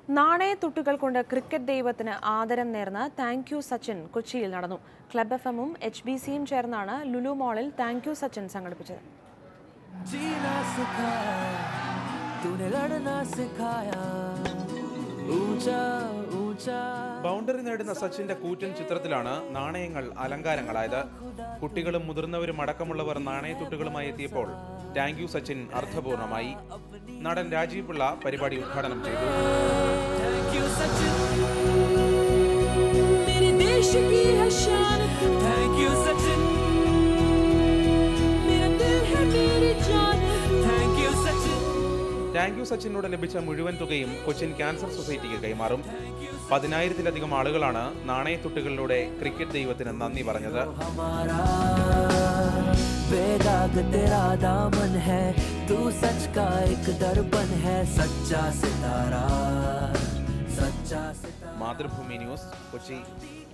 നാണയത്തുട്ടുകൾ കൊണ്ട് ക്രിക്കറ്റ് ദൈവത്തിന് ആദരം നേർന്ന് താങ്ക് യു സച്ചിൻ കൊച്ചിയിൽ നടന്നു ക്ലബ് എഫ് എമ്മും എച്ച് ബി സിയും ചേർന്നാണ് ലുലു മാളിൽ താങ്ക് യു സച്ചിൻ സംഘടിപ്പിച്ചത് जीना सिखाया तूने लड़ना सिखाया ऊंचा ऊंचा ബൗണ്ടറി നേടുന്ന സച്ചിന്റെ കൂറ്റൻ ചിത്രത്തിലാണ് നാണയങ്ങൾ അലങ്കാരങ്ങളായത് കുട്ടികളും മുതിർന്നവരും അടക്കമുള്ളവർ നാണയത്തുട്ടുകളുമായി എത്തിയപ്പോൾ താങ്ക് യു സച്ചിൻ അർത്ഥപൂർണമായി നടൻ രാജീവ് പിള്ള പരിപാടി ഉദ്ഘാടനം ചെയ്തു थैंक यू सचिन मेरे देश की है शान थैंक यू सचिन मेरा दिल है मेरी जान thank you Sachin thank you സച്ചിനോട് ലഭിച്ച മുഴുവൻ തുകയും കൊച്ചിൻ ക്യാൻസർ സൊസൈറ്റിക്ക് കൈമാറും പതിനായിരത്തിലധികം ആളുകളാണ് നാണയത്തുട്ടുകളിലൂടെ ക്രിക്കറ്റ് ദൈവത്തിന് നന്ദി പറഞ്ഞത് हमारा बेदाग तेरा दामन है तू सच का एक दर्पण है सच्चा सितारा सच्चा सितारा മാതൃഭൂമി ന്യൂസ് കൊച്ചി